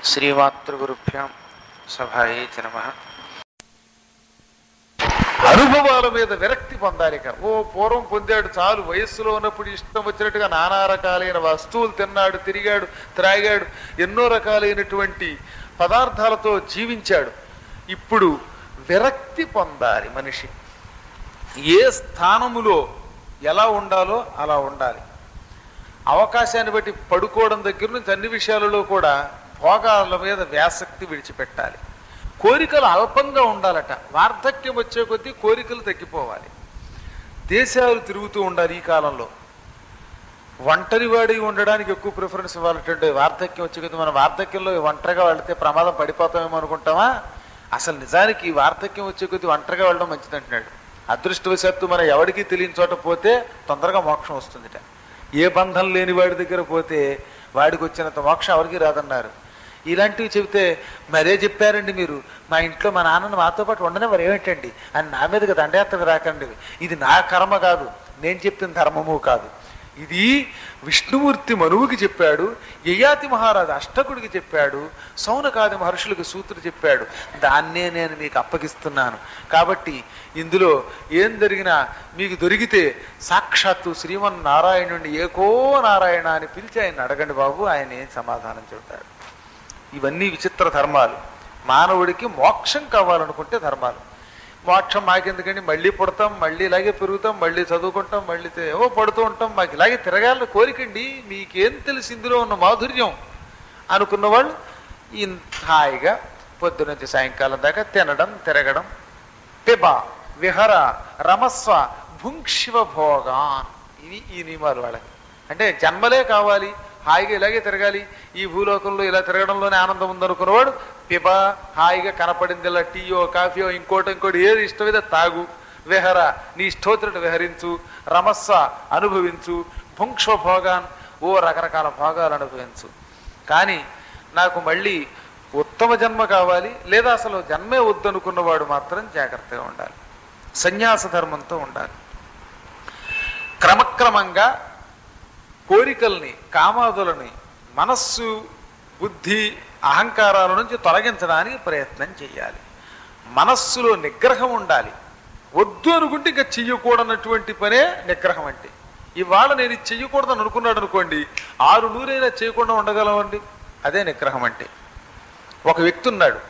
శ్రీమాతృగురుభ్యాం సభాయే చ నమ అనుభవాల మీద విరక్తి పొందాలి ఇక ఓ పూర్వం పొందాడు చాలు వయస్సులో ఉన్నప్పుడు ఇష్టం వచ్చినట్టుగా నానా రకాలైన వస్తువులు తిన్నాడు తిరిగాడు త్రాగాడు ఎన్నో రకాలైనటువంటి పదార్థాలతో జీవించాడు ఇప్పుడు విరక్తి పొందాలి మనిషి ఏ స్థానములో ఎలా ఉండాలో అలా ఉండాలి అవకాశాన్ని బట్టి పడుకోవడం దగ్గర నుంచి అన్ని విషయాలలో కూడా భోగాల మీద వ్యాసక్తి విడిచిపెట్టాలి కోరికలు అల్పంగా ఉండాలట వార్ధక్యం వచ్చే కొద్దీ కోరికలు తగ్గిపోవాలి దేశాలు తిరుగుతూ ఉండాలి ఈ కాలంలో ఒంటరివాడి ఉండడానికి ఎక్కువ ప్రిఫరెన్స్ ఇవ్వాలంటే వార్ధక్యం వచ్చే కొద్దీ మన వార్ధక్యంలో ఒంటరిగా వెళితే ప్రమాదం పడిపోతామేమో అనుకుంటామా అసలు నిజానికి ఈ వార్ధక్యం వచ్చే కొద్దీ ఒంటరిగా వెళ్ళడం మంచిది అంటున్నాడు అదృష్టవశాత్తు మన ఎవరికి తెలియని చోట పోతే తొందరగా మోక్షం వస్తుందిట ఏ బంధం లేని వాడి దగ్గర పోతే వాడికి వచ్చినంత మోక్షం ఎవరికి రాదన్నారు ఇలాంటివి చెబితే మరే చెప్పారండి మీరు మా ఇంట్లో మా నాన్నను మాతో పాటు ఉండనే మరి ఏమిటండి అని నా మీదకి దండయాత్రకు రాకండి ఇది నా కర్మ కాదు నేను చెప్పిన ధర్మము కాదు ఇది విష్ణుమూర్తి మనువుకి చెప్పాడు యయాతి మహారాజు అష్టకుడికి చెప్పాడు సౌనకాది మహర్షులకు సూత్రుడు చెప్పాడు దాన్నే నేను మీకు అప్పగిస్తున్నాను కాబట్టి ఇందులో ఏం జరిగినా మీకు దొరికితే సాక్షాత్తు శ్రీమన్నారాయణుడిని ఏకో నారాయణ అని పిలిచి ఆయన అడగండి బాబు ఆయన ఏం సమాధానం చెబుతాడు ఇవన్నీ విచిత్ర ధర్మాలు మానవుడికి మోక్షం కావాలనుకుంటే ధర్మాలు మోక్షం మాకెందుకండి మళ్ళీ పుడతాం మళ్ళీ ఇలాగే పెరుగుతాం మళ్ళీ చదువుకుంటాం మళ్ళీ తే- ఏవో పడుతూ ఉంటాం మాకు ఇలాగే తిరగాలని కోరికండి మీకేం తెలిసి ఇందులో ఉన్న మాధుర్యం అనుకున్న వాళ్ళు ఇంత హాయిగా పొద్దునుంచి సాయంకాలం దాకా తినడం తిరగడం పిబ విహర రమస్వ భుంక్షివ భోగాన్ ఇవి ఈ నియమాలు వాళ్ళకి అంటే జన్మలే కావాలి హాయిగా ఇలాగే తిరగాలి ఈ భూలోకంలో ఇలా తిరగడంలోనే ఆనందం ఉందనుకున్నవాడు పిబ హాయిగా కనపడింది ఇలా టీయో కాఫీయో ఇంకోటి ఇంకోటి ఏది ఇష్టమైతే తాగు విహర నీ ఇష్టోత్తరుడు విహరించు రమస్వ అనుభవించు భుంక్ష భోగాన్ ఓ రకరకాల భోగాలు అనుభవించు కానీ నాకు మళ్ళీ ఉత్తమ జన్మ కావాలి లేదా అసలు జన్మే వద్దనుకున్నవాడు మాత్రం జాగ్రత్తగా ఉండాలి సన్యాస ధర్మంతో ఉండాలి క్రమక్రమంగా కోరికల్ని కామాదులని మనస్సు బుద్ధి అహంకారాల నుంచి తొలగించడానికి ప్రయత్నం చేయాలి మనస్సులో నిగ్రహం ఉండాలి వద్దు అనుకుంటే ఇంకా చెయ్యకూడనటువంటి పనే నిగ్రహం అంటే ఇవాళ నేను ఇది చెయ్యకూడదని అనుకున్నాడు అనుకోండి ఆరు నూరైనా చేయకుండా ఉండగలమండి అదే నిగ్రహం అంటే ఒక వ్యక్తి ఉన్నాడు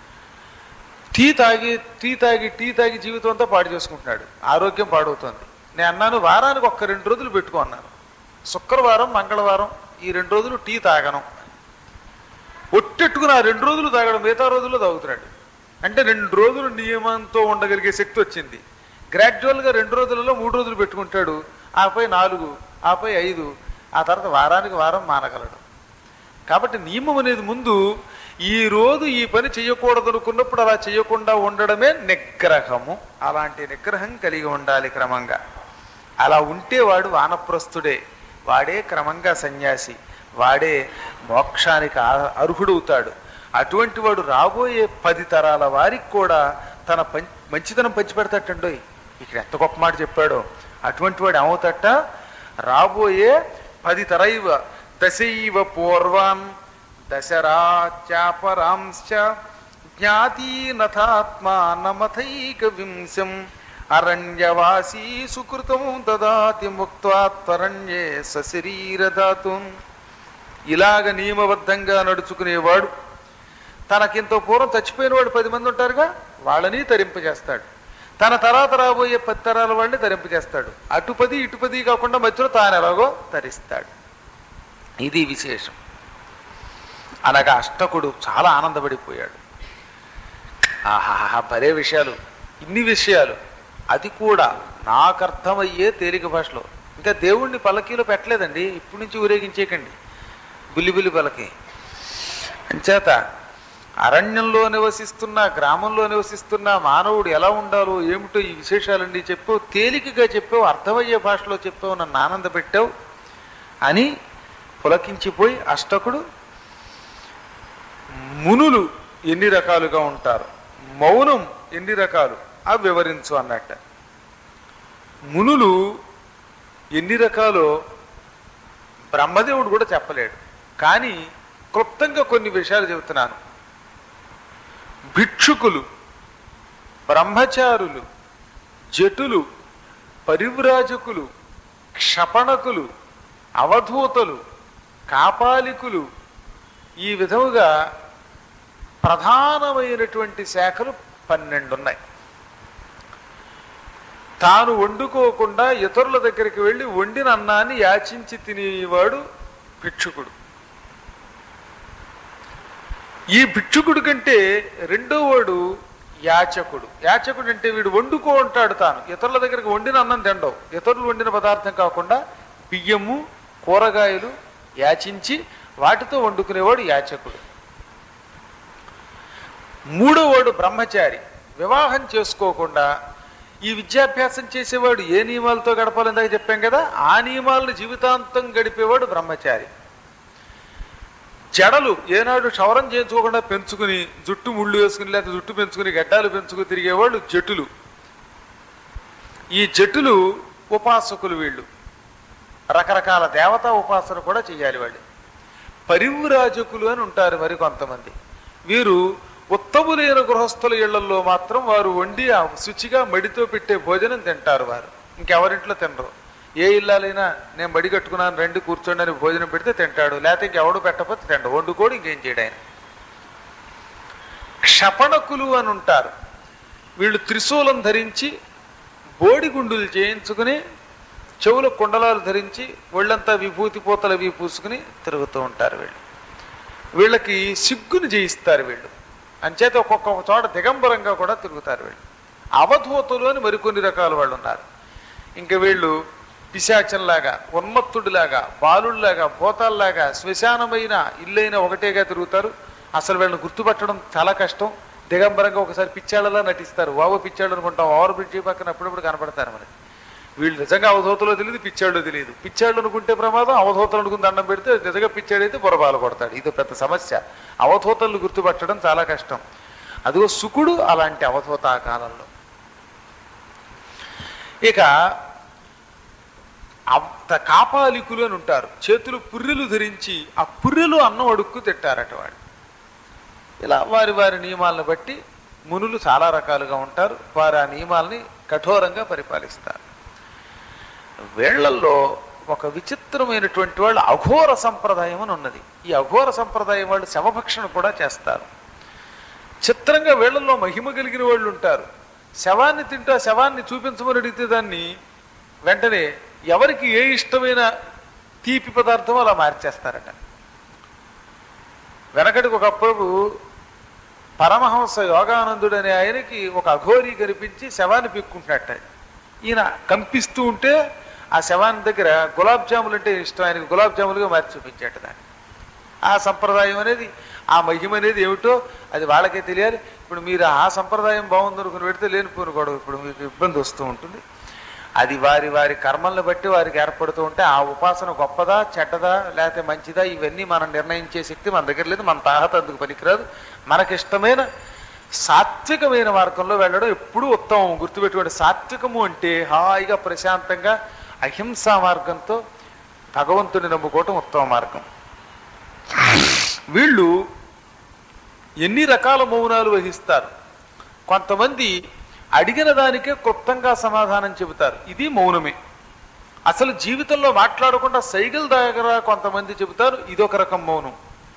టీ తాగి టీ తాగి టీ తాగి జీవితం అంతా పాడు చేసుకుంటున్నాడు ఆరోగ్యం పాడవుతుంది నేను అన్నాను వారానికి ఒక్క రెండు రోజులు పెట్టుకో అన్నాను శుక్రవారం మంగళవారం ఈ రెండు రోజులు టీ తాగను ఒట్టెట్టుకుని ఆ రెండు రోజులు తాగడం మిగతా రోజుల్లో తాగుతున్నాడు అంటే రెండు రోజులు నియమంతో ఉండగలిగే శక్తి వచ్చింది గ్రాడ్యువల్గా రెండు రోజులలో మూడు రోజులు పెట్టుకుంటాడు ఆపై నాలుగు ఆపై ఐదు ఆ తర్వాత వారానికి వారం మానగలడు కాబట్టి నియమం అనేది ముందు ఈ రోజు ఈ పని చేయకూడదు అనుకున్నప్పుడు అలా చేయకుండా ఉండడమే నిగ్రహము అలాంటి నిగ్రహం కలిగి ఉండాలి క్రమంగా అలా ఉంటే వాడు వానప్రస్థుడే వాడే క్రమంగా సన్యాసి వాడే మోక్షానికి ఆ- అర్హుడవుతాడు అటువంటి వాడు రాబోయే పది తరాల వారికి కూడా తన పం మంచితనం పంచిపెడతాటండోయ్ ఇక్కడ ఎంత గొప్ప మాట చెప్పాడో అటువంటి వాడు ఏమవుతాట రాబోయే పది తరైవ దశైవ పూర్వాన్ దశరాచాపరాంశ్చ జ్ఞాతీనథాత్మానమథైక వింశం అరణ్యవాసీ సుకృతం దదాతి ముక్త్వాత్వరణ్యే సశరీరదాతుం ఇలాగ నియమబద్ధంగా నడుచుకునేవాడు తనకింత పూర్వం చచ్చిపోయిన వాడు పది మంది ఉంటారుగా వాళ్ళని తరింపజేస్తాడు తన తర్వాత రాబోయే పది తరాల వాళ్ళని తరింపజేస్తాడు అటు పది ఇటు పది కాకుండా మధ్యలో తాను ఎలాగో తరిస్తాడు ఇది విశేషం అనగా అష్టకుడు చాలా ఆనందపడిపోయాడు ఆహాహా భలే విషయాలు ఇన్ని విషయాలు అది కూడా నాకు అర్థమయ్యే తేలిక భాషలో ఇంకా దేవుణ్ణి పల్లకీలో పెట్టలేదండి ఇప్పటి నుంచి ఊరేగించేయకండి బుల్లిబుల్లి పలకి అంచేత అరణ్యంలో నివసిస్తున్న గ్రామంలో నివసిస్తున్న మానవుడు ఎలా ఉండాలో ఏమిటో ఈ విశేషాలన్నీ చెప్పావు తేలికగా చెప్పావు అర్థమయ్యే భాషలో చెప్పావు నన్ను ఆనంద పెట్టావు అని పులకించిపోయి అష్టకుడు మునులు ఎన్ని రకాలుగా ఉంటారు మౌనం ఎన్ని రకాలు అవి వివరించు అన్నట్ట మునులు ఎన్ని రకాలో బ్రహ్మదేవుడు కూడా చెప్పలేడు కానీ క్లుప్తంగా కొన్ని విషయాలు చెబుతున్నాను భిక్షుకులు బ్రహ్మచారులు జటులు పరివ్రాజకులు క్షపణకులు అవధూతలు కాపాలికులు ఈ విధముగా ప్రధానమైనటువంటి శాఖలు పన్నెండు ఉన్నాయి తాను వండుకోకుండా ఇతరుల దగ్గరికి వెళ్ళి వండిన అన్నాన్ని యాచించి తినేవాడు భిక్షుకుడు ఈ భిక్షుకుడు కంటే రెండో వాడు యాచకుడు యాచకుడు అంటే వీడు వండుకో ఉంటాడు తాను ఇతరుల దగ్గరికి వండిన అన్నం తినడం ఇతరులు వండిన పదార్థం కాకుండా బియ్యము కూరగాయలు యాచించి వాటితో వండుకునేవాడు యాచకుడు మూడో వాడు బ్రహ్మచారి వివాహం చేసుకోకుండా ఈ విద్యాభ్యాసం చేసేవాడు ఏ నియమాలతో గడపాలని దాకా చెప్పాం కదా ఆ నియమాలను జీవితాంతం గడిపేవాడు బ్రహ్మచారి జడలు ఏనాడు క్షవరం చేయించుకోకుండా పెంచుకుని జుట్టు ముళ్ళు వేసుకుని లేకపోతే జుట్టు పెంచుకుని గడ్డాలు పెంచుకుని తిరిగేవాళ్ళు జట్టులు ఈ జట్టులు ఉపాసకులు వీళ్ళు రకరకాల దేవతా ఉపాసన కూడా చేయాలి వాళ్ళు పరివ్రాజకులు అని ఉంటారు మరి కొంతమంది వీరు ఉత్తములైన గృహస్థుల ఇళ్లలో మాత్రం వారు వండి ఆ శుచిగా మడితో పెట్టే భోజనం తింటారు వారు ఇంకెవరింట్లో తినరు ఏ ఇల్లాలైనా నేను మడి కట్టుకున్నాను రండి కూర్చోండి అని భోజనం పెడితే తింటాడు లేకపోతే ఇంకెవడు పెట్టకపోతే తింటాడు వండుకోడు ఇంకేం చేయడు ఆయన క్షపణకులు అని ఉంటారు వీళ్ళు త్రిశూలం ధరించి బోడిగుండులు చేయించుకుని చెవుల కుండలాలు ధరించి ఒళ్ళంతా విభూతి పూతలు అవి పూసుకుని తిరుగుతూ ఉంటారు వీళ్ళు వీళ్ళకి సిగ్గును జయిస్తారు వీళ్ళు అంచేత ఒక్కొక్క చోట దిగంబరంగా కూడా తిరుగుతారు వీళ్ళు అవధూతలు అని మరికొన్ని రకాల వాళ్ళు ఉన్నారు ఇంకా వీళ్ళు పిశాచంలాగా ఉన్మత్తుడిలాగా బాలుడిలాగా భూతాల్లాగా శ్మశానమైన ఇల్లైన ఒకటేగా తిరుగుతారు అసలు వీళ్ళని గుర్తుపట్టడం చాలా కష్టం దిగంబరంగా ఒకసారి పిచ్చాళ్ళలా నటిస్తారు వావ పిచ్చాడు అనుకుంటాం ఓవర్ బ్రిడ్జి పక్కన అప్పుడప్పుడు కనపడతారు మనకి వీళ్ళు నిజంగా అవధూతలో తెలియదు పిచ్చాడో తెలియదు పిచ్చాడు అనుకుంటే ప్రమాదం అవధూతలు అనుకుని దండం పెడితే నిజంగా పిచ్చాడైతే బురబాలు కొడతాడు ఇది పెద్ద సమస్య అవధూతలను గుర్తుపట్టడం చాలా కష్టం అదిగో సుకుడు అలాంటి అవధూత ఆ కాలంలో ఇక అంత కాపాలికులు అని ఉంటారు చేతులు పుర్రెలు ధరించి ఆ పుర్రెలు అన్నం అడుక్కు తిట్టారట వాళ్ళు ఇలా వారి వారి నియమాలను బట్టి మునులు చాలా రకాలుగా ఉంటారు వారు ఆ నియమాల్ని కఠోరంగా పరిపాలిస్తారు వీళ్ళల్లో ఒక విచిత్రమైనటువంటి వాళ్ళు అఘోర సంప్రదాయం అని ఉన్నది ఈ అఘోర సంప్రదాయం వాళ్ళు శవభక్షణ కూడా చేస్తారు చిత్రంగా వీళ్ళల్లో మహిమ కలిగిన వాళ్ళు ఉంటారు శవాన్ని తింటూ ఆ శవాన్ని చూపించమని అడిగితే దాన్ని వెంటనే ఎవరికి ఏ ఇష్టమైన తీపి పదార్థం అలా మార్చేస్తారట వెనకటికి ఒకప్పుడు పరమహంస యోగానందుడు అనే ఆయనకి ఒక అఘోరి కనిపించి శవాన్ని పిక్కుంటున్నట్ట ఈయన కంపిస్తూ ఉంటే ఆ శవాన్ని దగ్గర గులాబ్ జాములు అంటే ఇష్టం ఆయనకి గులాబ్ జాములుగా మార్చి చూపించాట దాన్ని ఆ సంప్రదాయం అనేది ఆ మహిమ అనేది ఏమిటో అది వాళ్ళకే తెలియాలి ఇప్పుడు మీరు ఆ సంప్రదాయం బాగుందనుకుని పెడితే లేనిపోను గొడవ ఇప్పుడు మీకు ఇబ్బంది వస్తూ ఉంటుంది అది వారి వారి కర్మలను బట్టి వారికి ఏర్పడుతూ ఉంటే ఆ ఉపాసన గొప్పదా చెడ్డదా లేకపోతే మంచిదా ఇవన్నీ మనం నిర్ణయించే శక్తి మన దగ్గర లేదు మన తాహత అందుకు పనికిరాదు మనకిష్టమైన సాత్వికమైన మార్గంలో వెళ్ళడం ఎప్పుడూ ఉత్తమం గుర్తుపెట్టుకోండి సాత్వికము అంటే హాయిగా ప్రశాంతంగా అహింసా మార్గంతో భగవంతుని నమ్ముకోవటం ఉత్తమ మార్గం వీళ్ళు ఎన్ని రకాల మౌనాలు వహిస్తారు కొంతమంది అడిగిన దానికే క్లుప్తంగా సమాధానం చెబుతారు ఇది మౌనమే అసలు జీవితంలో మాట్లాడకుండా సైకిల్ దగ్గర కొంతమంది చెబుతారు ఇదొక రకం మౌనం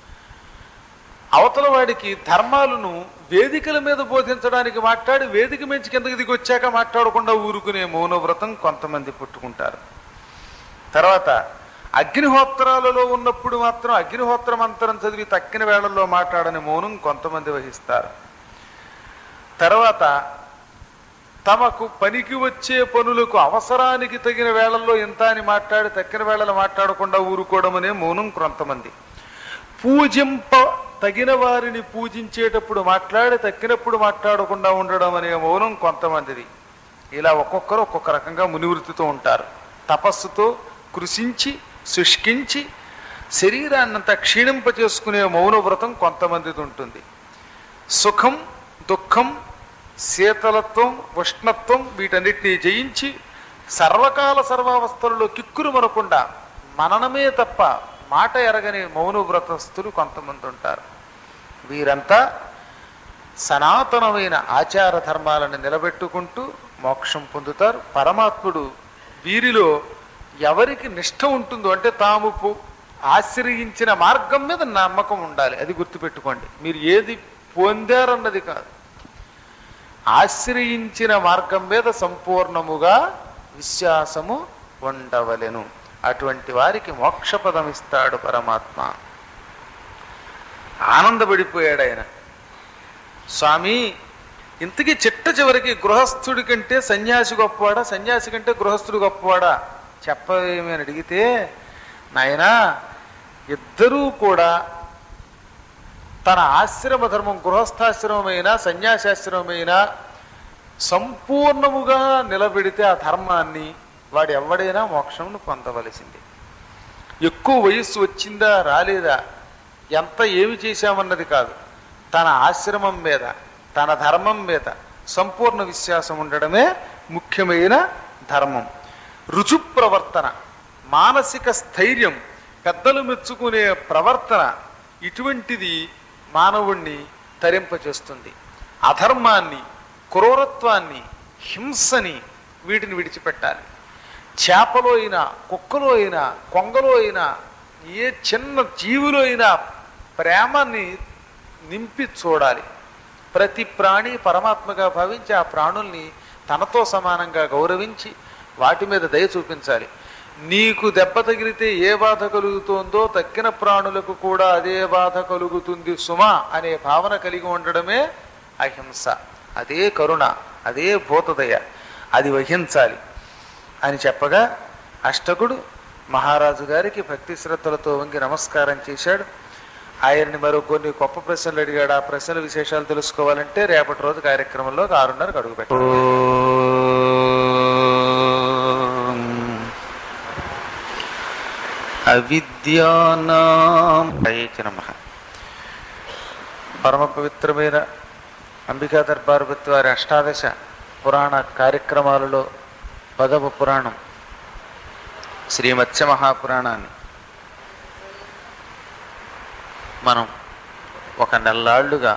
అవతల వాడికి ధర్మాలను వేదికల మీద బోధించడానికి మాట్లాడి వేదిక మించి కిందకి దిగి వచ్చాక మాట్లాడకుండా ఊరుకునే మౌనవ్రతం కొంతమంది పుట్టుకుంటారు తర్వాత అగ్నిహోత్రాలలో ఉన్నప్పుడు మాత్రం అగ్నిహోత్ర మంత్రం చదివి తక్కిన వేళల్లో మాట్లాడని మౌనం కొంతమంది వహిస్తారు తర్వాత తమకు పనికి వచ్చే పనులకు అవసరానికి తగిన వేళల్లో ఇంత అని మాట్లాడి తక్కిన వేళలు మాట్లాడకుండా ఊరుకోవడం అనే మౌనం కొంతమంది పూజింప తగిన వారిని పూజించేటప్పుడు మాట్లాడి తక్కినప్పుడు మాట్లాడకుండా ఉండడం అనే మౌనం కొంతమందిది ఇలా ఒక్కొక్కరు ఒక్కొక్క రకంగా మునివృత్తితో ఉంటారు తపస్సుతో కృషించి శుష్కించి శరీరాన్నంతా క్షీణింప చేసుకునే మౌన వ్రతం కొంతమందిది ఉంటుంది సుఖం దుఃఖం శీతలత్వం ఉష్ణత్వం వీటన్నిటినీ జయించి సర్వకాల సర్వావస్థలలో కిక్కురు మనకుండా మననమే తప్ప మాట ఎరగని మౌనవ్రతస్థులు కొంతమంది ఉంటారు వీరంతా సనాతనమైన ఆచార ధర్మాలను నిలబెట్టుకుంటూ మోక్షం పొందుతారు పరమాత్ముడు వీరిలో ఎవరికి నిష్ఠ ఉంటుందో అంటే తాము పు- ఆశ్రయించిన మార్గం మీద నమ్మకం ఉండాలి అది గుర్తుపెట్టుకోండి మీరు ఏది పొందారన్నది కాదు ఆశ్రయించిన మార్గం మీద సంపూర్ణముగా విశ్వాసము ఉండవలెను అటువంటి వారికి మోక్షపదం ఇస్తాడు పరమాత్మ ఆనందపడిపోయాడు ఆయన స్వామి ఇంతకీ చిట్ట చివరికి గృహస్థుడి కంటే సన్యాసి గొప్పవాడా సన్యాసి కంటే గృహస్థుడు గొప్పవాడా చెప్పవేమి అని అడిగితే నాయనా ఇద్దరూ కూడా తన ఆశ్రమ ధర్మం గృహస్థాశ్రమమైన సన్యాసాశ్రమమైన సంపూర్ణముగా నిలబెడితే ఆ ధర్మాన్ని వాడు ఎవడైనా మోక్షంను పొందవలసింది ఎక్కువ వయస్సు వచ్చిందా రాలేదా ఎంత ఏమి చేశామన్నది కాదు తన ఆశ్రమం మీద తన ధర్మం మీద సంపూర్ణ విశ్వాసం ఉండడమే ముఖ్యమైన ధర్మం రుజు ప్రవర్తన మానసిక స్థైర్యం పెద్దలు మెచ్చుకునే ప్రవర్తన ఇటువంటిది మానవుణ్ణి తరింపచేస్తుంది అధర్మాన్ని క్రూరత్వాన్ని హింసని వీటిని విడిచిపెట్టాలి చేపలో అయినా కుక్కలో అయినా కొంగలో అయినా ఏ చిన్న జీవులో అయినా ప్రేమని నింపి చూడాలి ప్రతి ప్రాణి పరమాత్మగా భావించి ఆ ప్రాణుల్ని తనతో సమానంగా గౌరవించి వాటి మీద దయ చూపించాలి నీకు దెబ్బ తగిలితే ఏ బాధ కలుగుతోందో తక్కిన ప్రాణులకు కూడా అదే బాధ కలుగుతుంది సుమా అనే భావన కలిగి ఉండడమే అహింస అదే కరుణ అదే భూతదయ అది వహించాలి అని చెప్పగా అష్టకుడు మహారాజు గారికి భక్తి శ్రద్ధలతో వంగి నమస్కారం చేశాడు ఆయన్ని మరో కొన్ని గొప్ప ప్రశ్నలు అడిగాడు ఆ ప్రశ్నల విశేషాలు తెలుసుకోవాలంటే రేపటి రోజు కార్యక్రమంలో ఆరున్నరకు అడుగు పెట్టాడు అవిద్యానాం నమ పరమ పవిత్రమైన అంబికా దర్బారుపతి వారి అష్టాదశ పురాణ కార్యక్రమాలలో పదవ పురాణం శ్రీ మత్స్య మహాపురాణాన్ని మనం ఒక నెల్లాళ్ళుగా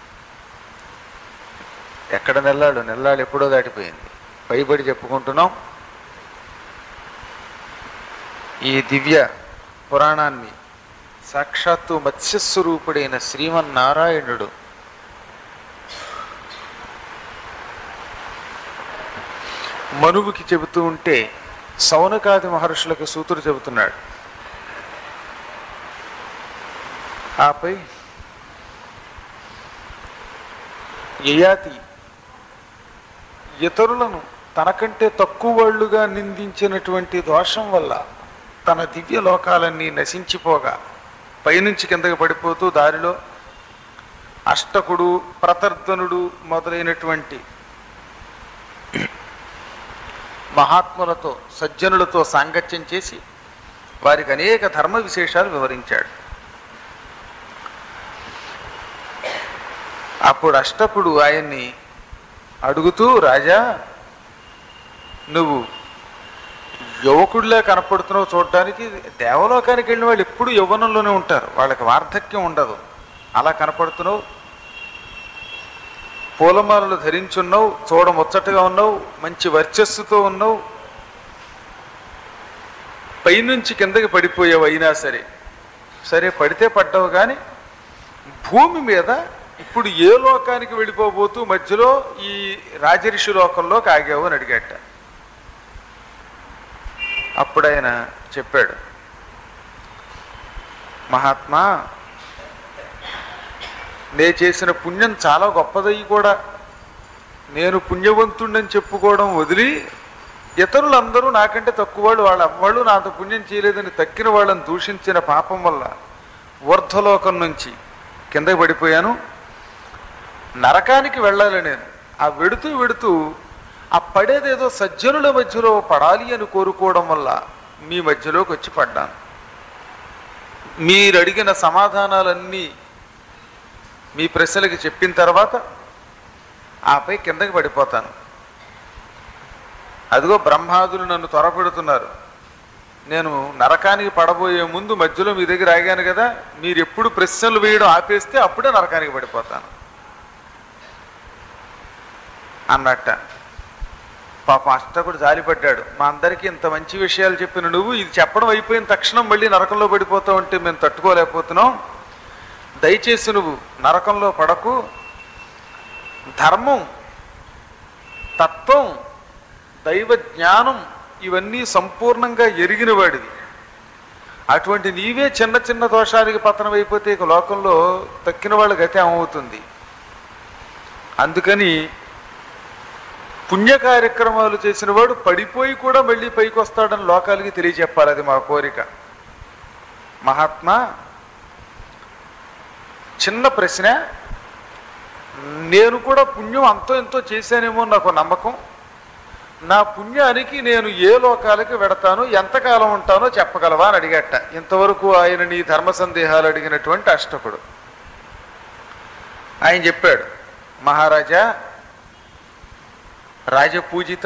ఎక్కడ నెల్లాళ్ళు నెల్లాళ్ళు ఎప్పుడో దాటిపోయింది పైబడి చెప్పుకుంటున్నాం ఈ దివ్య పురాణాన్ని సాక్షాత్తు మత్స్యస్వరూపుడైన శ్రీమన్నారాయణుడు మనువుకి చెబుతూ ఉంటే సౌనకాది మహర్షులకు సూతుడు చెబుతున్నాడు ఆపై యయాతి ఇతరులను తనకంటే తక్కువ వాళ్ళుగా నిందించినటువంటి దోషం వల్ల తన దివ్య లోకాలన్నీ నశించిపోగా పైనుంచి కిందకి పడిపోతూ దారిలో అష్టకుడు ప్రతర్ధనుడు మొదలైనటువంటి మహాత్ములతో సజ్జనులతో సాంగత్యం చేసి వారికి అనేక ధర్మ విశేషాలు వివరించాడు అప్పుడు అష్టకుడు ఆయన్ని అడుగుతూ రాజా నువ్వు యువకుడిలా కనపడుతున్నావు చూడడానికి దేవలోకానికి వెళ్ళిన వాళ్ళు ఎప్పుడు యవ్వనంలోనే ఉంటారు వాళ్ళకి వార్ధక్యం ఉండదు అలా కనపడుతున్నావు పూలమాలలు ధరించున్నావు చూడ ముచ్చటగా ఉన్నావు మంచి వర్చస్సుతో ఉన్నావు పైనుంచి కిందకి పడిపోయావు అయినా సరే సరే పడితే పడ్డావు కానీ భూమి మీద ఇప్పుడు ఏ లోకానికి వెళ్ళిపోబోతూ మధ్యలో ఈ రాజరిషి లోకంలోకి ఆగావు అని అడిగాట అప్పుడు ఆయన చెప్పాడు మహాత్మా నే చేసిన పుణ్యం చాలా గొప్పదయ్యి కూడా నేను పుణ్యవంతుణ్ణని చెప్పుకోవడం వదిలి ఇతరులందరూ నాకంటే తక్కువ వాళ్ళు వాళ్ళ అమ్మవాళ్ళు నాతో పుణ్యం చేయలేదని తక్కిన వాళ్ళని దూషించిన పాపం వల్ల ఊర్ధ్వలోకం నుంచి కిందకి పడిపోయాను నరకానికి వెళ్ళాలి నేను ఆ వెడుతూ వెడుతూ ఆ పడేదేదో సజ్జనుల మధ్యలో పడాలి అని కోరుకోవడం వల్ల మీ మధ్యలోకి వచ్చి పడ్డాను మీరు అడిగిన సమాధానాలన్నీ మీ ప్రశ్నలకి చెప్పిన తర్వాత ఆపై కిందకి పడిపోతాను అదిగో బ్రహ్మాదులు నన్ను త్వరపెడుతున్నారు నేను నరకానికి పడబోయే ముందు మధ్యలో మీ దగ్గర ఆగాను కదా మీరు ఎప్పుడు ప్రశ్నలు వేయడం ఆపేస్తే అప్పుడే నరకానికి పడిపోతాను అన్నట్ట పాపం అష్టకుడు జాలిపడ్డాడు మా అందరికీ ఇంత మంచి విషయాలు చెప్పిన నువ్వు ఇది చెప్పడం అయిపోయిన తక్షణం మళ్ళీ నరకంలో పడిపోతావు అంటే మేము తట్టుకోలేకపోతున్నాం దయచేసి నువ్వు నరకంలో పడకు ధర్మం తత్వం దైవ జ్ఞానం ఇవన్నీ సంపూర్ణంగా ఎరిగిన వాడివి అటువంటి నీవే చిన్న చిన్న దోషానికి పతనం అయిపోతే ఇక లోకంలో తక్కిన వాళ్ళ గతి ఏమవుతుంది అందుకని పుణ్య కార్యక్రమాలు చేసిన వాడు పడిపోయి కూడా మళ్ళీ పైకి వస్తాడని లోకాలకి తెలియజెప్పాలి అది మా కోరిక మహాత్మా చిన్న ప్రశ్న నేను కూడా పుణ్యం అంతో ఎంతో చేశానేమో నాకు నమ్మకం నా పుణ్యానికి నేను ఏ లోకాలకి వెడతాను ఎంతకాలం ఉంటానో చెప్పగలవా అని అడిగట ఇంతవరకు ఆయన నీ ధర్మ సందేహాలు అడిగినటువంటి అష్టకుడు ఆయన చెప్పాడు మహారాజా రాజపూజిత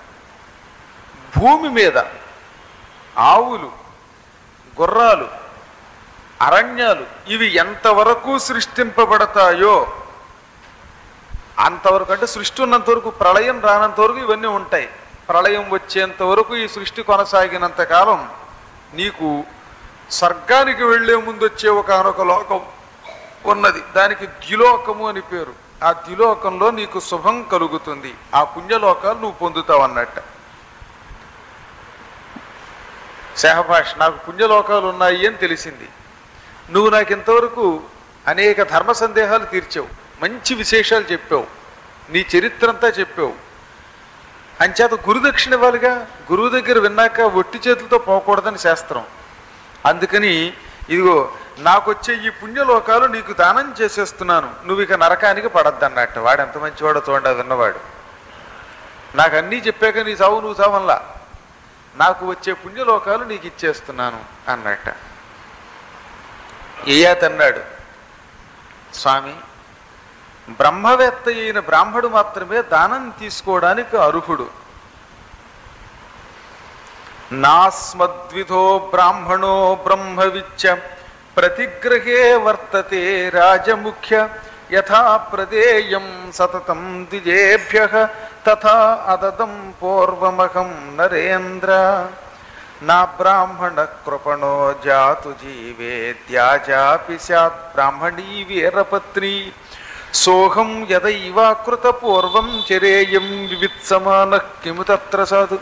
భూమి మీద ఆవులు గుర్రాలు అరణ్యాలు ఇవి ఎంతవరకు సృష్టింపబడతాయో అంతవరకు అంటే సృష్టి ఉన్నంత వరకు ప్రళయం రానంత వరకు ఇవన్నీ ఉంటాయి ప్రళయం వచ్చేంత వరకు ఈ సృష్టి కొనసాగినంత కాలం నీకు స్వర్గానికి వెళ్లే ముందు వచ్చే ఒకనొక లోకం ఉన్నది దానికి ద్యులోకము అని పేరు ఆ ద్యులోకంలో నీకు శుభం కలుగుతుంది ఆ పుణ్యలోకాలు నువ్వు పొందుతావు అన్నట్ట శాహభాష్ నాకు పుణ్యలోకాలు ఉన్నాయి అని తెలిసింది నువ్వు నాకు ఇంతవరకు అనేక ధర్మ సందేహాలు తీర్చావు మంచి విశేషాలు చెప్పావు నీ చరిత్ర అంతా చెప్పావు అంచేత గురుదక్షిణ ఇవ్వాలిగా గురువు దగ్గర విన్నాక ఒట్టి చేతులతో పోకూడదని శాస్త్రం అందుకని ఇదిగో నాకు వచ్చే ఈ పుణ్యలోకాలు నీకు దానం చేసేస్తున్నాను నువ్వు ఇక నరకానికి పడద్దన్నట్టు వాడు ఎంత మంచివాడో చూడండి అది విన్నవాడు నాకు అన్నీ చెప్పాక నీ చావు నువ్వు చావల్లా నాకు వచ్చే పుణ్యలోకాలు నీకు ఇచ్చేస్తున్నాను అన్నట్ట ఏయాతన్నాడు స్వామి బ్రహ్మవేత్త అయిన బ్రాహ్మడు మాత్రమే దానం తీసుకోవడానికి అర్హుడు నాస్మద్విధో బ్రాహ్మణో బ్రహ్మవిచ్చ ప్రతిగ్రహే వర్తతే రాజముఖ్య యథా ప్రదేయం సతతం ద్విజేభ్య తథా అదదం పూర్వమహం నరేంద్ర నా బ్రాహ్మణ కృపణో జాతు జీవేద్యాజాపి స్యాత్ బ్రాహ్మణీ వీరపత్ని సోహం యదైవాకృత పూర్వం చరేయం వివిత్సమాన కిము తత్ర సాధు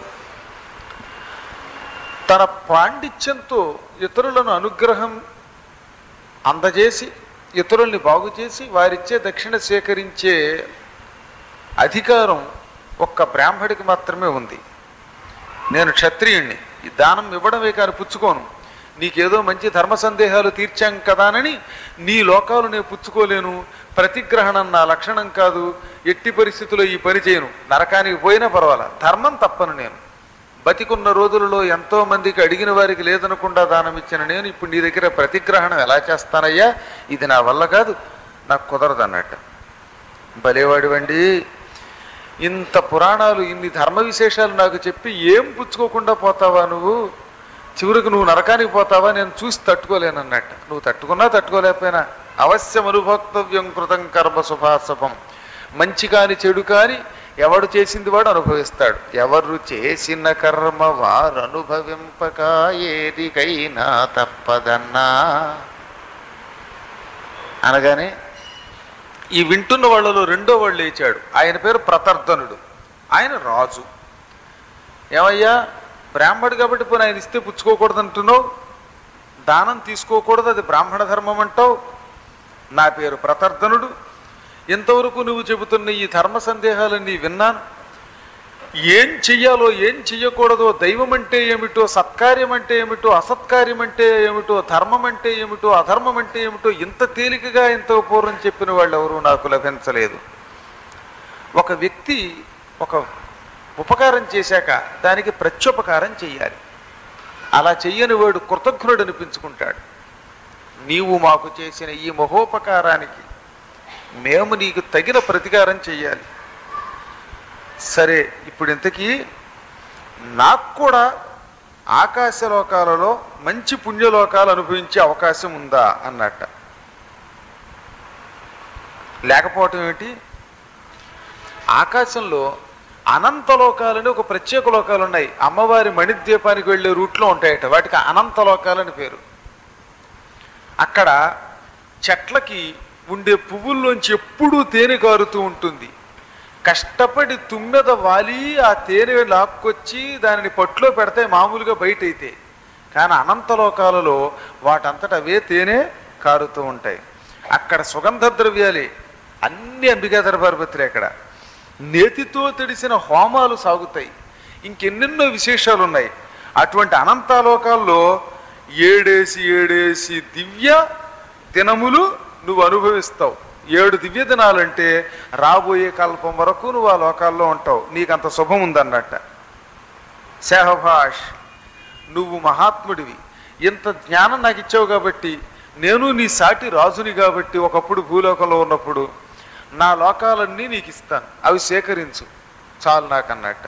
తన పాండిత్యంతో ఇతరులను అనుగ్రహం అందజేసి ఇతరుల్ని బాగు చేసి వారిచ్చే దక్షిణ సేకరించే అధికారం ఒక్క బ్రాహ్మడికి మాత్రమే ఉంది నేను క్షత్రియుణ్ణి ఈ దానం ఇవ్వడమే కానీ పుచ్చుకోను నీకేదో మంచి ధర్మ సందేహాలు తీర్చాం కదానని నీ లోకాలు నేను పుచ్చుకోలేను ప్రతిగ్రహణం నా లక్షణం కాదు ఎట్టి పరిస్థితుల్లో ఈ పని చేయను నరకానికి పోయినా పర్వాలా ధర్మం తప్పను నేను బతికున్న రోజులలో ఎంతో మందికి అడిగిన వారికి లేదనకుండా దానం ఇచ్చిన నేను ఇప్పుడు నీ దగ్గర ప్రతిగ్రహణం ఎలా చేస్తానయ్యా ఇది నా వల్ల కాదు నాకు కుదరదు అన్నట్టు భలేవాడివండి ఇంత పురాణాలు ఇన్ని ధర్మ విశేషాలు నాకు చెప్పి ఏం పుచ్చుకోకుండా పోతావా నువ్వు చివరికి నువ్వు నరకానికి పోతావా నేను చూసి తట్టుకోలేను అన్నట్టు నువ్వు తట్టుకున్నా తట్టుకోలేకపోయినా అవశ్యం అనుభోక్తవ్యం కృతం కర్మ శుభాశుభం మంచి కాని చెడు కాని ఎవడు చేసింది వాడు అనుభవిస్తాడు ఎవరు చేసిన కర్మ వారు అనుభవింపక ఏదికైనా తప్పదన్నా అనగానే ఈ వింటున్న వాళ్ళలో రెండో వాళ్ళు లేచాడు ఆయన పేరు ప్రతర్ధనుడు ఆయన రాజు ఏమయ్యా బ్రాహ్మడు కాబట్టి పోనీ ఆయన ఇస్తే పుచ్చుకోకూడదు అంటున్నావు దానం తీసుకోకూడదు అది బ్రాహ్మణ ధర్మం అంటావు నా పేరు ప్రతర్ధనుడు ఇంతవరకు నువ్వు చెబుతున్న ఈ ధర్మ సందేహాలన్నీ విన్నాను ఏం చెయ్యాలో ఏం చెయ్యకూడదో దైవం అంటే ఏమిటో సత్కార్యం అంటే ఏమిటో అసత్కార్యం అంటే ఏమిటో ధర్మం అంటే ఏమిటో అధర్మం అంటే ఏమిటో ఇంత తేలికగా ఇంత పూర్వం చెప్పిన వాళ్ళు ఎవరు నాకు లభించలేదు ఒక వ్యక్తి ఒక ఉపకారం చేశాక దానికి ప్రత్యుపకారం చెయ్యాలి అలా చెయ్యని వాడు కృతజ్ఞుడు అనిపించుకుంటాడు నీవు మాకు చేసిన ఈ మహోపకారానికి మేము నీకు తగిన ప్రతికారం చెయ్యాలి సరే ఇప్పుడు ఇంతకీ నాకు కూడా ఆకాశ లోకాలలో మంచి పుణ్యలోకాలు అనుభవించే అవకాశం ఉందా అన్నట్ట లేకపోవటం ఏమిటి ఆకాశంలో అనంత లోకాలని ఒక ప్రత్యేక లోకాలు ఉన్నాయి అమ్మవారి మణిద్వీపానికి వెళ్ళే రూట్లో ఉంటాయట వాటికి అనంత లోకాలని పేరు అక్కడ చెట్లకి ఉండే పువ్వుల్లోంచి ఎప్పుడూ తేనె కారుతూ ఉంటుంది కష్టపడి తుమ్మెద వాలి ఆ తేనె లాక్కొచ్చి దానిని పట్టులో పెడితే మామూలుగా బయట అయితే కానీ అనంత లోకాలలో వాటంతట అవే తేనె కారుతూ ఉంటాయి అక్కడ సుగంధ ద్రవ్యాలే అన్ని అంబికా దర్బారపత్రి అక్కడ నేతితో తడిసిన హోమాలు సాగుతాయి ఇంకెన్నెన్నో విశేషాలు ఉన్నాయి అటువంటి అనంతాలోకాల్లో ఏడేసి ఏడేసి దివ్య దినములు నువ్వు అనుభవిస్తావు ఏడు దివ్య దినాలంటే రాబోయే కల్పం వరకు నువ్వు ఆ లోకాల్లో ఉంటావు నీకంత శుభం ఉందన్నట్ట సేహభాష్ నువ్వు మహాత్ముడివి ఇంత జ్ఞానం నాకు ఇచ్చావు కాబట్టి నేను నీ సాటి రాజుని కాబట్టి ఒకప్పుడు భూలోకంలో ఉన్నప్పుడు నా లోకాలన్నీ నీకు ఇస్తాను అవి సేకరించు చాలు నాకు అన్నట్ట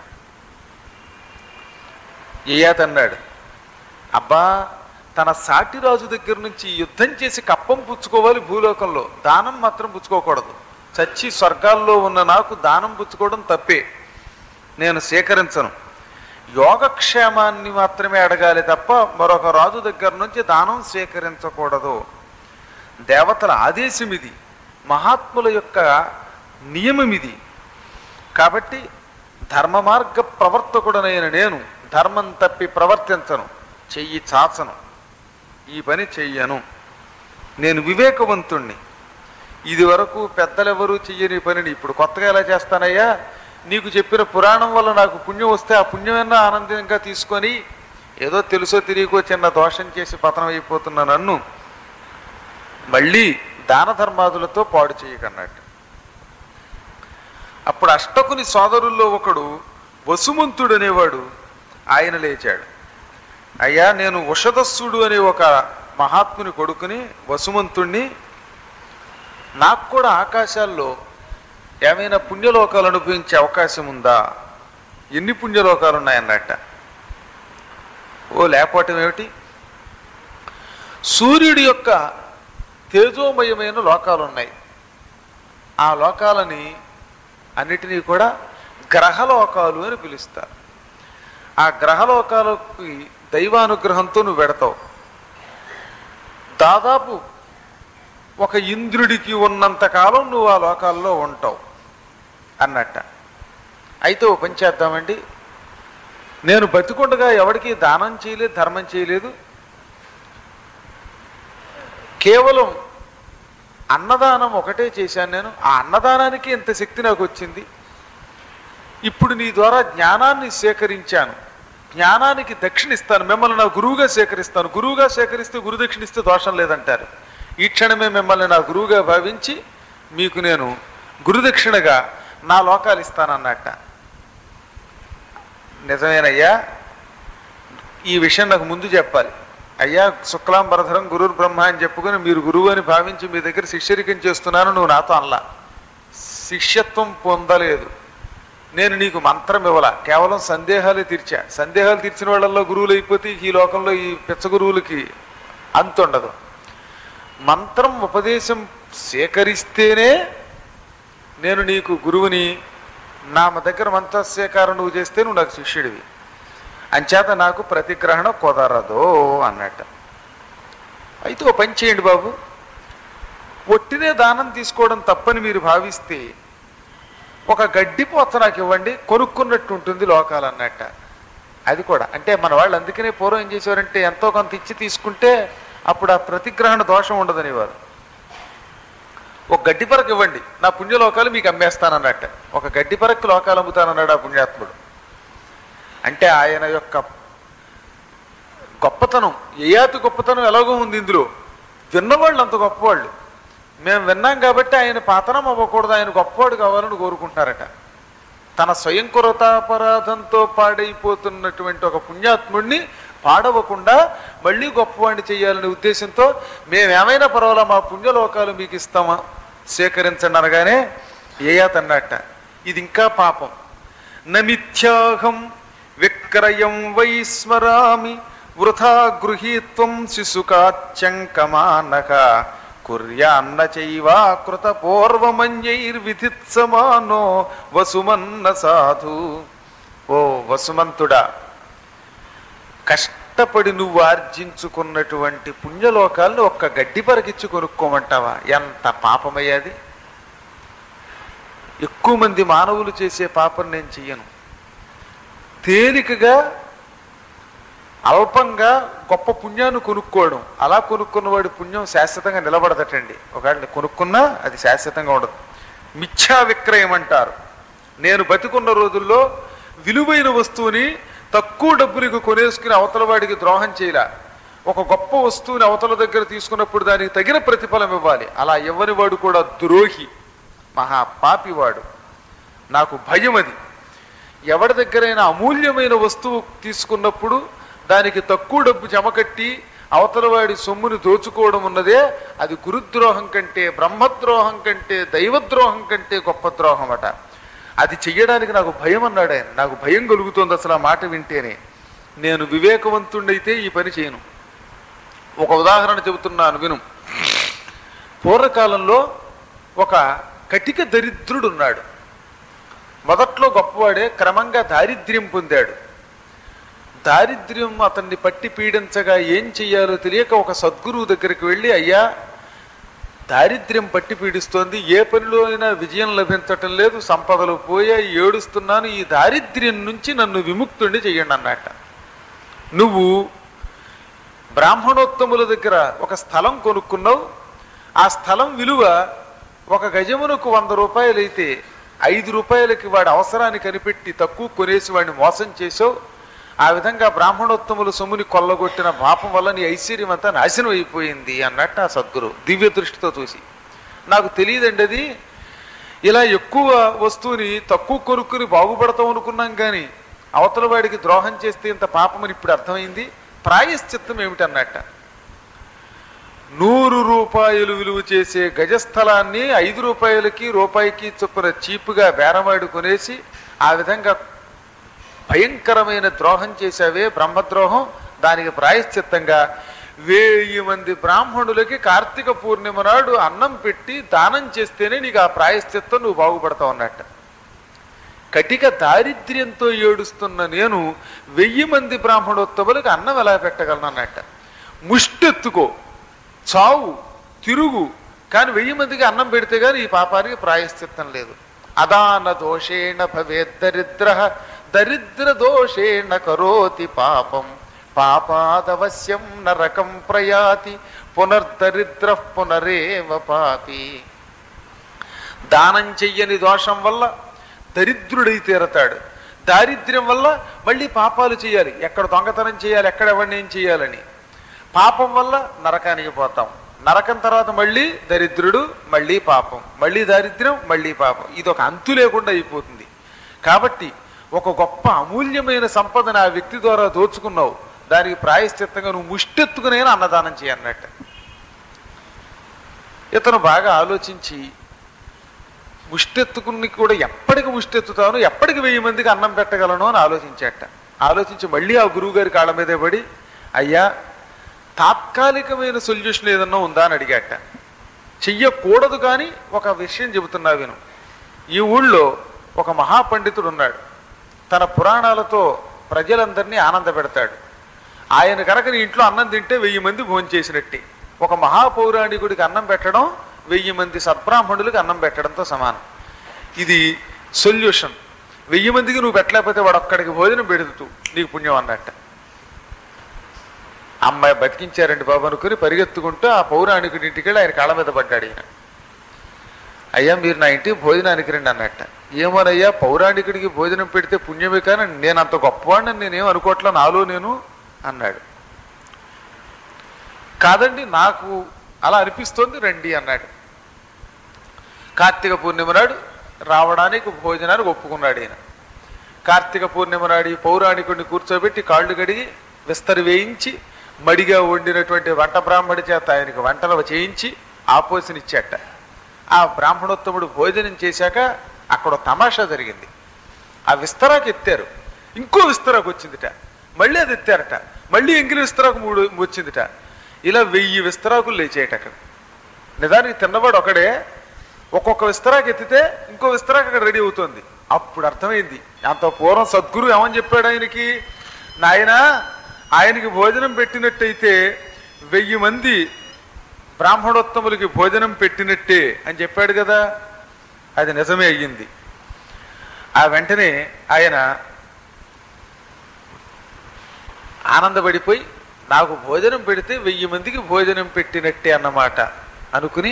ఏయాతన్నాడు అబ్బా తన సాటి రాజు దగ్గర నుంచి యుద్ధం చేసి కప్పం పుచ్చుకోవాలి భూలోకంలో దానం మాత్రం పుచ్చుకోకూడదు చచ్చి స్వర్గాల్లో ఉన్న నాకు దానం పుచ్చుకోవడం తప్పే నేను సేకరించను యోగక్షేమాన్ని మాత్రమే అడగాలి తప్ప మరొక రాజు దగ్గర నుంచి దానం స్వీకరించకూడదు దేవతల ఆదేశం ఇది మహాత్ముల యొక్క నియమం ఇది కాబట్టి ధర్మ మార్గ ప్రవర్తకుడనైన నేను ధర్మం తప్పి ప్రవర్తించను చెయ్యి చాచను ఈ పని చెయ్యను నేను వివేకవంతుణ్ణి ఇది వరకు పెద్దలెవరూ చెయ్యని పనిని ఇప్పుడు కొత్తగా ఎలా చేస్తానయ్యా నీకు చెప్పిన పురాణం వల్ల నాకు పుణ్యం వస్తే ఆ పుణ్యమన్నా ఆనందంగా తీసుకొని ఏదో తెలుసో తెలియకో చిన్న దోషం చేసి పతనం అయిపోతున్న నన్ను మళ్ళీ దాన ధర్మాదులతో పాడు చేయకన్నట్టు అప్పుడు అష్టకుని సోదరుల్లో ఒకడు వసుమంతుడు అనేవాడు ఆయన లేచాడు అయ్యా నేను ఉషదస్సుడు అనే ఒక మహాత్ముని కొడుకుని వసుమంతుణ్ణి నాకు కూడా ఆకాశాల్లో ఏమైనా పుణ్యలోకాలు అనుభవించే అవకాశం ఉందా ఎన్ని పుణ్యలోకాలు ఉన్నాయన్నట్ట ఓ లేకపోవటం ఏమిటి సూర్యుడి యొక్క తేజోమయమైన లోకాలు ఉన్నాయి ఆ లోకాలని అన్నిటినీ కూడా గ్రహలోకాలు అని పిలుస్తారు ఆ గ్రహలోకాలకి దైవానుగ్రహంతో నువ్వు పెడతావు దాదాపు ఒక ఇంద్రుడికి ఉన్నంత కాలం నువ్వు ఆ లోకాల్లో ఉంటావు అన్నట్ట అయితే ఓ పని చేద్దామండి నేను బతికుండగా ఎవరికి దానం చేయలేదు ధర్మం చేయలేదు కేవలం అన్నదానం ఒకటే చేశాను నేను ఆ అన్నదానానికి ఇంత శక్తి నాకు వచ్చింది ఇప్పుడు నీ ద్వారా జ్ఞానాన్ని సేకరించాను జ్ఞానానికి దక్షిణ ఇస్తాను మిమ్మల్ని నా గురువుగా సేకరిస్తాను గురువుగా సేకరిస్తే గురు దక్షిణ ఇస్తే దోషం లేదంటారు ఈ క్షణమే మిమ్మల్ని నా గురువుగా భావించి మీకు నేను గురుదక్షిణగా నా లోకాలు ఇస్తానన్నట్ట నిజమేనయ్యా ఈ విషయం నాకు ముందు చెప్పాలి అయ్యా శుక్లాంబరధరం గురుర్ బ్రహ్మ అని చెప్పుకొని మీరు గురువు అని భావించి మీ దగ్గర శిష్యరికం చేస్తున్నాను నువ్వు నాతో అనలా శిష్యత్వం పొందలేదు నేను నీకు మంత్రం ఇవ్వాల కేవలం సందేహాలే తీర్చా సందేహాలు తీర్చిన వాళ్ళల్లో గురువులు అయిపోతే ఈ లోకంలో ఈ పిచ్చ గురువులకి అంతుండదు మంత్రం ఉపదేశం సేకరిస్తేనే నేను నీకు గురువుని నా దగ్గర మంత్ర సేకారం నువ్వు చేస్తే నువ్వు నాకు శిష్యుడివి అంచేత నాకు ప్రతిగ్రహణ కుదరదు అన్నట్ట అయితే ఓ పని చేయండి బాబు ఒట్టినే దానం తీసుకోవడం తప్పని మీరు భావిస్తే ఒక గడ్డి పోత నాకు ఇవ్వండి కొనుక్కున్నట్టు ఉంటుంది లోకాలు అన్నట్ట అది కూడా అంటే మన వాళ్ళు అందుకనే పూర్వం ఏం చేసేవారంటే ఎంతో కొంత ఇచ్చి తీసుకుంటే అప్పుడు ఆ ప్రతిగ్రహణ దోషం ఉండదనేవారు ఒక గడ్డి పరకు ఇవ్వండి నా పుణ్యలోకాలు మీకు అమ్మేస్తానన్నట్ట ఒక గడ్డి పరకు లోకాలు అమ్ముతానన్నాడు ఆ పుణ్యాత్ముడు అంటే ఆయన యొక్క గొప్పతనం ఏయాతి గొప్పతనం ఎలాగో ఉంది ఇందులో విన్నవాళ్ళు అంత గొప్పవాళ్ళు మేము విన్నాం కాబట్టి ఆయన పాతనం అవ్వకూడదు ఆయన గొప్పవాడు కావాలని కోరుకుంటున్నారట తన స్వయం కురతాపరాధంతో పాడైపోతున్నటువంటి ఒక పుణ్యాత్ముడిని పాడవకుండా మళ్ళీ గొప్పవాడిని చేయాలనే ఉద్దేశంతో మేమేమైనా పర్వాలా మా పుణ్యలోకాలు మీకు ఇస్తామా సేకరించండి అనగానే ఏయాతన్నట్ట ఇది ఇంకా పాపం నమిథ్యాహం విక్రయం వై స్మరామి వృథా గృహీత్వం శిశుకాచ్యంకమానక కుర్యాన్న చైవా కృత పూర్వమన్యైర్విధిత్సమానో వసుమన్న సాధు ఓ వసుమంతుడా కష్టపడి నువ్వు ఆర్జించుకున్నటువంటి పుణ్యలోకాలను ఒక్క గడ్డి పరకిచ్చి కొనుక్కోమంటావా ఎంత పాపమయ్యాది ఎక్కువ మంది మానవులు చేసే పాపం నేను చెయ్యను తేలికగా అల్పంగా గొప్ప పుణ్యాన్ని కొనుక్కోవడం అలా కొనుక్కున్నవాడి పుణ్యం శాశ్వతంగా నిలబడదటండి ఒకవేళ కొనుక్కున్నా అది శాశ్వతంగా ఉండదు మిథ్యా విక్రయం అంటారు నేను బతికున్న రోజుల్లో విలువైన వస్తువుని తక్కువ డబ్బులకు కొనేసుకుని అవతల వాడికి ద్రోహం చేయలా ఒక గొప్ప వస్తువుని అవతల దగ్గర తీసుకున్నప్పుడు దానికి తగిన ప్రతిఫలం ఇవ్వాలి అలా ఇవ్వని వాడు కూడా ద్రోహి మహా పాపివాడు నాకు భయం అది ఎవరి దగ్గరైనా అమూల్యమైన వస్తువు తీసుకున్నప్పుడు దానికి తక్కువ డబ్బు జమకట్టి అవతలవాడి సొమ్ముని దోచుకోవడం ఉన్నదే అది గురుద్రోహం కంటే బ్రహ్మద్రోహం కంటే దైవద్రోహం కంటే గొప్ప ద్రోహం అట అది చెయ్యడానికి నాకు భయం అన్నాడు ఆయన నాకు భయం కలుగుతోంది అసలు ఆ మాట వింటేనే నేను వివేకవంతుడైతే ఈ పని చేయను ఒక ఉదాహరణ చెబుతున్నాను విను పూర్వకాలంలో ఒక కటిక దరిద్రుడు ఉన్నాడు మొదట్లో గొప్పవాడే క్రమంగా దారిద్ర్యం పొందాడు దారిద్ర్యం అతన్ని పట్టి పీడించగా ఏం చెయ్యాలో తెలియక ఒక సద్గురువు దగ్గరికి వెళ్ళి అయ్యా దారిద్ర్యం పట్టి పీడిస్తోంది ఏ పనిలో అయినా విజయం లభించటం లేదు సంపదలు పోయా ఏడుస్తున్నాను ఈ దారిద్ర్యం నుంచి నన్ను విముక్తుడిని చెయ్యండి అన్నట్ట నువ్వు బ్రాహ్మణోత్తముల దగ్గర ఒక స్థలం కొనుక్కున్నావు ఆ స్థలం విలువ ఒక గజమునకు వంద రూపాయలు అయితే ఐదు రూపాయలకి వాడి అవసరాన్ని కనిపెట్టి తక్కువ కొనేసి వాడిని మోసం చేసావు ఆ విధంగా బ్రాహ్మణోత్తముల సొమ్ముని కొల్లగొట్టిన పాపం వల్ల నీ ఐశ్వర్యం అంతా నాశనం అయిపోయింది అన్నట్టు ఆ సద్గురు దివ్య దృష్టితో చూసి నాకు తెలియదండి అది ఇలా ఎక్కువ వస్తువుని తక్కువ కొనుక్కుని బాగుపడతాం అనుకున్నాం కానీ అవతల వాడికి ద్రోహం చేస్తే ఇంత పాపమని ఇప్పుడు అర్థమైంది ప్రాయశ్చిత్తం ఏమిటన్నట్ట నూరు రూపాయలు విలువ చేసే గజస్థలాన్ని ఐదు రూపాయలకి రూపాయికి చొప్పున చీపుగా బేరమాడు కొనేసి ఆ విధంగా భయంకరమైన ద్రోహం చేశావే బ్రహ్మద్రోహం దానికి ప్రాయశ్చిత్తంగా వెయ్యి మంది బ్రాహ్మణులకి కార్తీక పూర్ణిమ నాడు అన్నం పెట్టి దానం చేస్తేనే నీకు ఆ ప్రాయశ్చిత్తం నువ్వు బాగుపడతావు అన్నట్ట కటిక దారిద్ర్యంతో ఏడుస్తున్న నేను వెయ్యి మంది బ్రాహ్మణోత్తములకు అన్నం ఎలా పెట్టగలను అన్నట్ట ముష్టెత్తుకో చావు తిరుగు కానీ వెయ్యి మందికి అన్నం పెడితే కానీ ఈ పాపానికి ప్రాయశ్చిత్తం లేదు అదాన దోషేణ భవేద్ దరిద్ర దరిద్ర దోషేణ కరోతి పాపం పాపాదవశ్యం నరకం ప్రయాతి పునర్దరిద్ర పునరేవ పాపి దానం చెయ్యని దోషం వల్ల దరిద్రుడై తీరతాడు దారిద్ర్యం వల్ల మళ్ళీ పాపాలు చేయాలి ఎక్కడ దొంగతనం చేయాలి ఎక్కడ ఎవరిని ఏం చేయాలని పాపం వల్ల నరకానికి పోతాం నరకం తర్వాత మళ్ళీ దరిద్రుడు మళ్ళీ పాపం మళ్ళీ దారిద్ర్యం మళ్ళీ పాపం ఇది ఒక అంతు లేకుండా అయిపోతుంది కాబట్టి ఒక గొప్ప అమూల్యమైన సంపదను ఆ వ్యక్తి ద్వారా దోచుకున్నావు దానికి ప్రాయశ్చిత్తంగా నువ్వు ముష్టెత్తుకునైనా అన్నదానం చేయన్నట్టు ఇతను బాగా ఆలోచించి ముష్టెత్తుకుని కూడా ఎప్పటికి ముష్టెత్తుతాను ఎప్పటికి వెయ్యి మందికి అన్నం పెట్టగలను అని ఆలోచించాట ఆలోచించి మళ్ళీ ఆ గురువు గారి కాళ్ళ మీదే పడి అయ్యా తాత్కాలికమైన సొల్యూషన్ ఏదన్నా ఉందా అని అడిగాట చెయ్యకూడదు కానీ ఒక విషయం చెబుతున్నా విను ఈ ఊళ్ళో ఒక మహాపండితుడు ఉన్నాడు తన పురాణాలతో ప్రజలందరినీ ఆనంద పెడతాడు ఆయన కనుక నీ ఇంట్లో అన్నం తింటే వెయ్యి మంది భోంచేసినట్టే ఒక మహాపౌరాణికుడికి అన్నం పెట్టడం వెయ్యి మంది సద్బ్రాహ్మణులకు అన్నం పెట్టడంతో సమానం ఇది సొల్యూషన్ వెయ్యి మందికి నువ్వు పెట్టలేకపోతే వాడు ఒక్కడికి భోజనం పెడుతూ నీకు పుణ్యం అన్నట్ట అమ్మాయి బతికించారండి బాబు అనుకుని పరిగెత్తుకుంటూ ఆ పౌరాణికుడి ఇంటికి వెళ్ళి ఆయన కాళ్ళ మీద పడ్డాడు ఈయన అయ్యా మీరు నా ఇంటికి భోజనానికి రండి అన్నట్ట ఏమోనయ్యా పౌరాణికుడికి భోజనం పెడితే పుణ్యమే కానీ నేను అంత గొప్పవాడిని నేనేం అనుకోవట్లా నాలో నేను అన్నాడు కాదండి నాకు అలా అనిపిస్తోంది రండి అన్నాడు కార్తీక పూర్ణిమ నాడు రావడానికి భోజనానికి ఒప్పుకున్నాడు ఈయన కార్తీక పూర్ణిమ నాడు ఈ పౌరాణికుడిని కూర్చోబెట్టి కాళ్ళు కడిగి విస్తరి వేయించి మడిగా వండినటువంటి వంట బ్రాహ్మడి చేత ఆయనకి వంటలు చేయించి ఆపోసనిచ్చాట ఆ బ్రాహ్మణోత్తముడు భోజనం చేశాక అక్కడ ఓ తమాషా జరిగింది ఆ విస్తరాకి ఎత్తారు ఇంకో విస్తరాకు వచ్చిందిట మళ్ళీ అది ఎత్తారట మళ్ళీ ఎంగిలి విస్తరాకు మూడు వచ్చిందిట ఇలా వెయ్యి విస్తరాకులు లేచేయట అక్కడ నిజానికి తిన్నవాడు ఒకడే ఒక్కొక్క విస్తరాకు ఎత్తితే ఇంకో విస్తరాకు అక్కడ రెడీ అవుతుంది అప్పుడు అర్థమైంది అంత పూర్వం సద్గురు ఏమని చెప్పాడు ఆయనకి నాయన ఆయనకి భోజనం పెట్టినట్టయితే వెయ్యి మంది బ్రాహ్మణోత్తములకి భోజనం పెట్టినట్టే అని చెప్పాడు కదా అది నిజమే అయ్యింది ఆ వెంటనే ఆయన ఆనందపడిపోయి నాకు భోజనం పెడితే వెయ్యి మందికి భోజనం పెట్టినట్టే అన్నమాట అనుకుని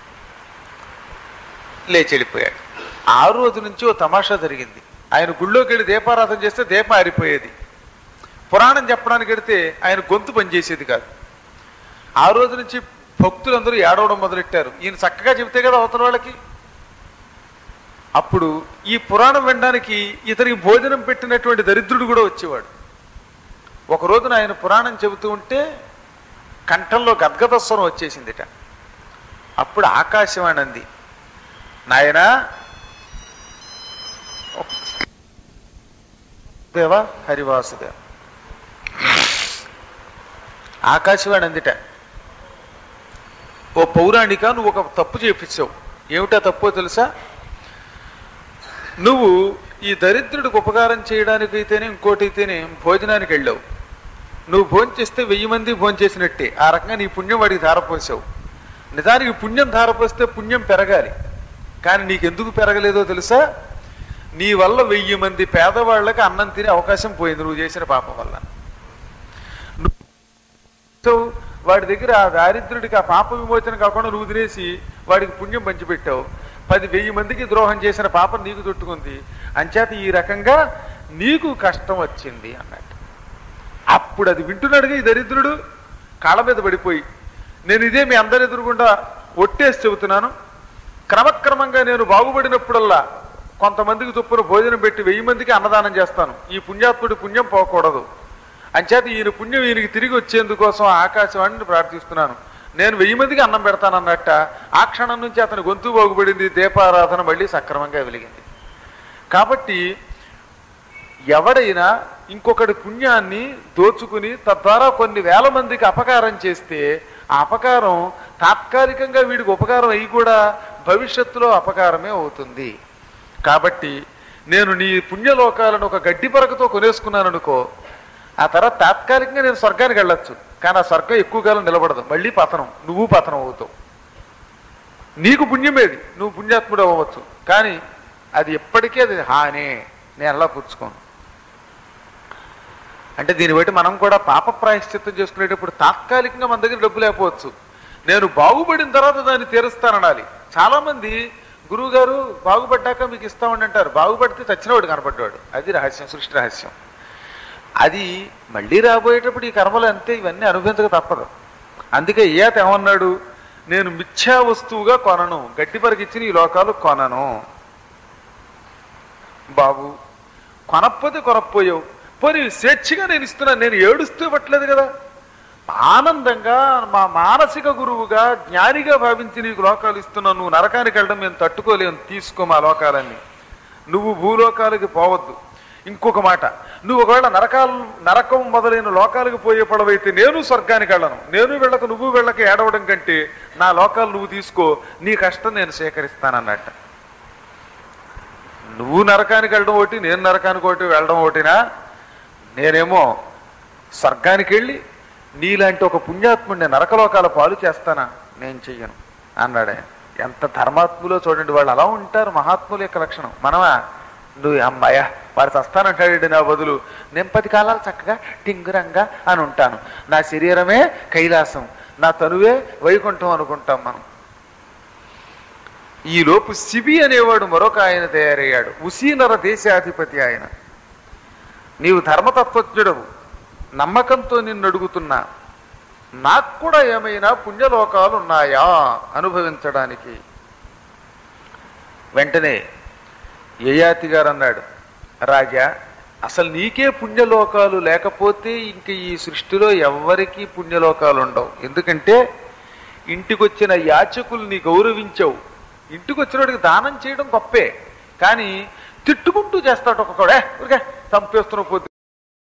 లేచెడిపోయాడు ఆ రోజు నుంచి ఓ తమాషా జరిగింది ఆయన గుళ్ళోకి వెళ్ళి దీపారాధన చేస్తే దీపం ఆరిపోయేది పురాణం చెప్పడానికి వెడితే ఆయన గొంతు పనిచేసేది కాదు ఆ రోజు నుంచి భక్తులందరూ ఏడవడం మొదలెట్టారు ఈయన చక్కగా చెబితే కదా అవతల వాళ్ళకి అప్పుడు ఈ పురాణం వినడానికి ఇతనికి భోజనం పెట్టినటువంటి దరిద్రుడు కూడా వచ్చేవాడు ఒక రోజున ఆయన పురాణం చెబుతూ ఉంటే కంఠంలో గద్గద స్వరం వచ్చేసిందిట అప్పుడు ఆకాశవాణి అంది నాయనా దేవా హరివాసుదేవ ఆకాశవాణి అందిట ఓ పౌరాణిక నువ్వు ఒక తప్పు చేపించావు ఏమిటా తప్పో తెలుసా నువ్వు ఈ దరిద్రుడికి ఉపకారం చేయడానికి అయితేనే ఇంకోటి అయితేనే భోజనానికి వెళ్ళావు నువ్వు భోంచేస్తే వెయ్యి మంది భోంచేసినట్టే ఆ రకంగా నీ పుణ్యం వాడికి ధారపోసావు నిజానికి పుణ్యం ధారపోస్తే పుణ్యం పెరగాలి కానీ నీకెందుకు పెరగలేదో తెలుసా నీ వల్ల వెయ్యి మంది పేదవాళ్ళకి అన్నం తినే అవకాశం పోయింది నువ్వు చేసిన పాపం వల్ల సో వాడి దగ్గర ఆ దారిద్రుడికి ఆ పాప విమోచన కాకుండా నువ్వు తినేసి వాడికి పుణ్యం పంచిపెట్టావు పది వెయ్యి మందికి ద్రోహం చేసిన పాపం నీకు చుట్టుకుంది అంచేత ఈ రకంగా నీకు కష్టం వచ్చింది అన్నట్టు అప్పుడు అది వింటున్నాడుగా ఈ దరిద్రుడు కాళ్ళ మీద పడిపోయి నేను ఇదే మీ అందరి ఎదురుగుండా ఒట్టేసి చెబుతున్నాను క్రమక్రమంగా నేను బాగుపడినప్పుడల్లా కొంతమందికి చొప్పున భోజనం పెట్టి వెయ్యి మందికి అన్నదానం చేస్తాను ఈ పుణ్యాత్ముడి పుణ్యం పోకూడదు అంచేత ఈయన పుణ్యం ఈయనకి తిరిగి వచ్చేందుకోసం ఆకాశవాణిని ప్రార్థిస్తున్నాను నేను వెయ్యి మందికి అన్నం పెడతానన్నట్ట ఆ క్షణం నుంచి అతని గొంతు బాగుపడింది దీపారాధన మళ్ళీ సక్రమంగా వెలిగింది కాబట్టి ఎవడైనా ఇంకొకటి పుణ్యాన్ని దోచుకుని తద్వారా కొన్ని వేల మందికి అపకారం చేస్తే ఆ అపకారం తాత్కాలికంగా వీడికి ఉపకారం అయి కూడా భవిష్యత్తులో అపకారమే అవుతుంది కాబట్టి నేను నీ పుణ్యలోకాలను ఒక గడ్డి పరకతో కొనేసుకున్నాను అనుకో ఆ తర్వాత తాత్కాలికంగా నేను స్వర్గానికి వెళ్ళొచ్చు కానీ ఆ స్వర్గం ఎక్కువ కాలం నిలబడదు మళ్ళీ పతనం నువ్వు పతనం అవుతావు నీకు పుణ్యమేది నువ్వు పుణ్యాత్ముడు అవ్వచ్చు కానీ అది ఎప్పటికీ అది హానే నేను అలా పుచ్చుకోను అంటే దీన్ని బట్టి మనం కూడా పాప ప్రాయశ్చిత్తం చేసుకునేటప్పుడు తాత్కాలికంగా మన దగ్గర డబ్బు లేకపోవచ్చు నేను బాగుపడిన తర్వాత దాన్ని తీరుస్తాననాలి చాలా మంది గురువు గారు బాగుపడ్డాక మీకు ఇస్తామని అంటారు బాగుపడితే చచ్చినవాడు కనపడ్డాడు అది రహస్యం సృష్టి రహస్యం అది మళ్ళీ రాబోయేటప్పుడు ఈ కర్మలు అంతే ఇవన్నీ అనుభవించక తప్పదు అందుకే ఈయాత ఏమన్నాడు నేను మిథ్యా వస్తువుగా కొనను గట్టి పరికిచ్చిన ఈ లోకాలు కొనను బాబు కొనకపోతే కొనకపోయావు పోనీ స్వేచ్ఛగా నేను ఇస్తున్నాను నేను ఏడుస్తూ ఇవ్వట్లేదు కదా ఆనందంగా మా మానసిక గురువుగా జ్ఞానిగా భావించి నీకు లోకాలు ఇస్తున్నాను నువ్వు నరకానికి వెళ్ళడం మేము తట్టుకోలేము తీసుకో మా లోకాలన్నీ నువ్వు భూలోకాలకి పోవద్దు ఇంకొక మాట నువ్వు ఒకవేళ నరకాలు నరకం మొదలైన లోకాలకు పోయే పడవైతే నేను స్వర్గానికి వెళ్ళను నేను వెళ్ళక నువ్వు వెళ్ళక ఏడవడం కంటే నా లోకాలు నువ్వు తీసుకో నీ కష్టం నేను సేకరిస్తానన్నట్ట నువ్వు నరకానికి వెళ్ళడం ఒకటి నేను నరకానికి ఒకటి వెళ్ళడం ఒకటినా నేనేమో స్వర్గానికి వెళ్ళి నీలాంటి ఒక పుణ్యాత్ముడిని నరకలోకాల పాలు చేస్తానా నేను చెయ్యను అన్నాడు ఆయన ఎంత ధర్మాత్ములో చూడండి వాళ్ళు అలా ఉంటారు మహాత్ముల యొక్క లక్షణం మనమా నువ్వు అమ్మాయ వాడు చస్తానంటాడు నా బదులు నేను పది కాలాలు చక్కగా టింగురంగా అని ఉంటాను నా శరీరమే కైలాసం నా తనువే వైకుంఠం అనుకుంటాం మనం ఈ లోపు శిబి అనేవాడు మరొక ఆయన తయారయ్యాడు ఉసీనర దేశాధిపతి ఆయన నీవు ధర్మతత్వజ్ఞుడవు నమ్మకంతో నిన్ను అడుగుతున్నా నాకు కూడా ఏమైనా పుణ్యలోకాలు ఉన్నాయా అనుభవించడానికి వెంటనే యయాతి గారు అన్నాడు రాజా అసలు నీకే పుణ్యలోకాలు లేకపోతే ఇంక ఈ సృష్టిలో ఎవ్వరికీ పుణ్యలోకాలు ఉండవు ఎందుకంటే ఇంటికొచ్చిన యాచకుల్ని గౌరవించవు ఇంటికి వచ్చినవాడికి దానం చేయడం గొప్పే కానీ తిట్టుకుంటూ చేస్తాడు ఒక్కొక్కడే ఊరికే చంపేస్తున్న పోతే